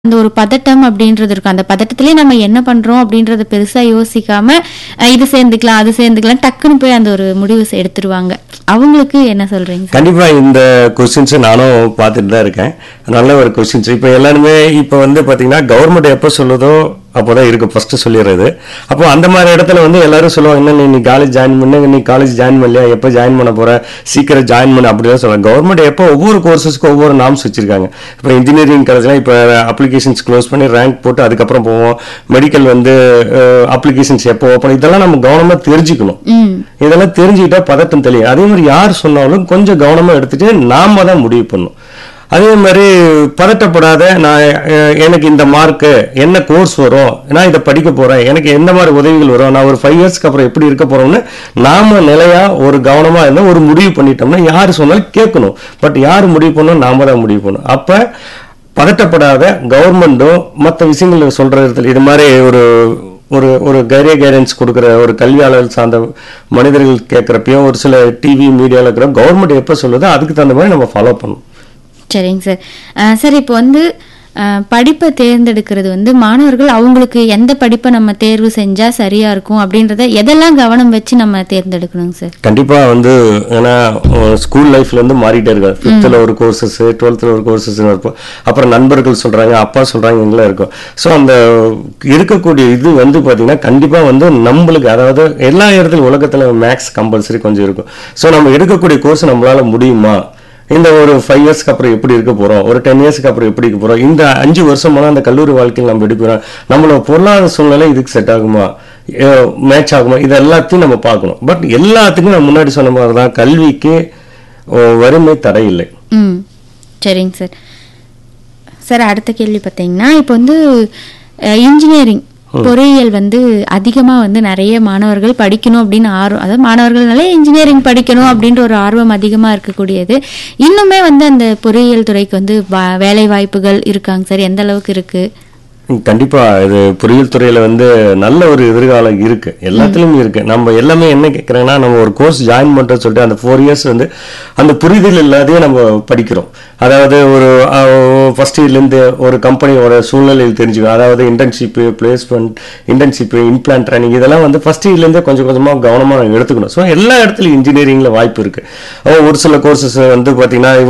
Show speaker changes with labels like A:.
A: அந்த ஒரு பதட்டம் அப்படின்றது இருக்கும் அந்த பதட்டத்திலே நம்ம என்ன பண்றோம் அப்படின்றத பெருசா யோசிக்காம அஹ், இது சேர்ந்துக்கலாம் அது சேர்ந்துக்கலாம் டக்குன்னு போய் அந்த ஒரு முடிவு செ- எடுத்துருவாங்க அவங்களுக்கு என்ன சொல்றீங்க சார்
B: கண்டிப்பா இந்த கொஸ்டின்ஸ் நானும் பார்த்துட்டு தான் இருக்கேன் நல்ல ஒரு கொஸ்டின்ஸ் இப்போ எல்லாருமே இப்போ வந்து பாத்தீங்கன்னா கவர்மெண்ட் எப்போ சொல்லுதோ அப்போதான் இருக்கு ஃபர்ஸ்ட் சொல்லிடுறது அப்போ அந்த மாதிரி இடத்துல வந்து எல்லாரும் சொல்லுவாங்க என்ன நீ காலேஜ் ஜாயின் பண்ண நீ காலேஜ் ஜாயின் பண்ணலையா எப்போ ஜாயின் பண்ண போற சீக்கிரம் ஜாயின் பண்ண அப்படிதான் சொல்லுவாங்க கவர்மெண்ட் எப்போ ஒவ்வொரு கோர்சஸ்க்கு ஒவ்வொரு நாம்ஸ் வச்சிருக்காங்க இப்போ இன்ஜினியரிங் காலேஜ்லாம் இப்போ அப்ளிகேஷன்ஸ் க்ளோஸ் பண்ணி ரேங்க் போட்டு அதுக்கப்புறம் போவோம் மெடிக்கல் வந்து அப்ளிகேஷன்ஸ் எப்போ ஓப்பன் இதெல்லாம் நம்ம கவனமா தெரிஞ்சுக்கணும்
A: ம்
B: இதெல்லாம் தெரிஞ்சுக்கிட்டா பதட்டம் தெரியும் அதே மாதிரி யார் சொன்னாலும் கொஞ்சம் கவனமா எடுத்துட்டு நாம தான் முடிவு பண்ணணும் அதே மாதிரி பதட்டப்படாத நான் அஹ், எனக்கு இந்த மார்க்கு என்ன கோர்ஸ் வரும் நான் இதை படிக்க போறேன் எனக்கு எந்த மாதிரி உதவிகள் வரும் நான் ஒரு ஃபைவ் இயர்ஸ்க்கு அப்புறம் எப்படி இருக்க போறோம்னு நாம நிலையா ஒரு கவனமா இருந்தா ஒரு முடிவு பண்ணிட்டோம்னா யார் சொன்னாலும் கேட்கணும் பட் யார் முடிவு பண்ணணும் நாம தான் முடிவு பண்ணணும் அப்ப பதட்டப்படாத கவர்மெண்ட்டும் மற்ற விஷயங்கள் சொல்ற இடத்துல இது மாதிரி ஒரு ஒரு ஒரு கைரிய கைடன்ஸ் கொடுக்குற ஒரு கல்வியாளர் சார்ந்த மனிதர்கள் கேட்குறப்பையும் ஒரு சில டிவி மீடியாவில் இருக்கிற கவர்மெண்ட் எப்போ சொல்லுதோ அதுக்கு தகுந்த மாதிரி நம்ம ஃபாலோ பண்ணணும்
A: சரிங்க சார் அஹ், சார் இப்போ வந்து அஹ், படிப்பை தேர்ந்தெடுக்கிறது வந்து மாணவர்கள் அவங்களுக்கு எந்த படிப்பை நம்ம தேர்வு செஞ்சா சரியா இருக்கும் அப்படின்றத எதெல்லாம் கவனம் வச்சு நம்ம தேர்ந்தெடுக்கணுங்க சார்
B: கண்டிப்பா வந்து ஏன்னா ஸ்கூல் லைஃப்ல இருந்து மாறிட்டே இருக்காது ஃபிஃப்த்தில் ஒரு கோர்சஸ் டுவெல்த்தில் ஒரு கோர்சஸ் இருக்கும் அப்புறம் நண்பர்கள் சொல்றாங்க அப்பா சொல்றாங்க எங்கெல்லாம் இருக்கும் ஸோ அந்த இருக்கக்கூடிய இது வந்து பாத்தீங்கன்னா கண்டிப்பா வந்து நம்மளுக்கு அதாவது எல்லா இடத்துலையும் உலகத்துல மேக்ஸ் கம்பல்சரி கொஞ்சம் இருக்கும் ஸோ நம்ம எடுக்கக்கூடிய கோர்ஸ் நம்மளால முடியுமா இந்த ஒரு ஃபைவ் இயர்ஸ்க்கு அப்புறம் எப்படி இருக்க போறோம் ஒரு டென் இயர்ஸ்க்கு அப்புறம் எப்படி இருக்க போறோம் இந்த அஞ்சு வருஷம் போனால் அந்த கல்லூரி வாழ்க்கையில் நம்ம எடுக்கிறோம் நம்மளோட பொருளாதார சூழ்நிலை இதுக்கு செட் ஆகுமா மேட்ச் ஆகுமா இது எல்லாத்தையும் நம்ம பார்க்கணும் பட் எல்லாத்துக்கும் நான் முன்னாடி சொன்ன மாதிரி தான் கல்விக்கு அஹ், வறுமை தடை இல்லை
A: ம் சரிங்க சார் சார் அடுத்த கேள்வி பார்த்தீங்கன்னா இப்போ வந்து இன்ஜினியரிங் பொறியியல் வந்து அதிகமா வந்து நிறைய மாணவர்கள் படிக்கணும் அப்படின்னு ஆர்வம் அதாவது மாணவர்கள்னாலே இன்ஜினியரிங் படிக்கணும் அப்படின்ற ஒரு ஆர்வம் அதிகமா இருக்கக்கூடியது இன்னுமே வந்து அந்த பொறியியல் துறைக்கு வந்து வா- வேலை வாய்ப்புகள் இருக்காங்க சார் எந்த அளவுக்கு இருக்கு
B: கண்டிப்பா இது பொறியியல் துறையில வந்து நல்ல ஒரு எதிர்காலம் இருக்கு எல்லாத்துலயும் இருக்கு நம்ம எல்லாமே என்ன கேட்கறேன்னா நம்ம ஒரு கோர்ஸ் ஜாயின் பண்றோம் சொல்லிட்டு அந்த ஃபோர் இயர்ஸ் வந்து அந்த புரிதல் இல்லாதே நம்ம படிக்கிறோம் அதாவது ஒரு ஃபர்ஸ்ட் இயர்ல இருந்து ஒரு கம்பெனியோட சூழ்நிலையில் தெரிஞ்சுக்கணும் அதாவது internship placement internship inplant training இதெல்லாம் வந்து ஃபர்ஸ்ட் இயர்ல இருந்தே கொஞ்சம் கொஞ்சமா கவனமா எடுத்துக்கணும் ஸோ எல்லா இடத்துலயும் இன்ஜினியரிங்ல வாய்ப்பு இருக்கு அஹ் ஒரு சில கோர்சஸ் வந்து பாத்தீங்கன்னா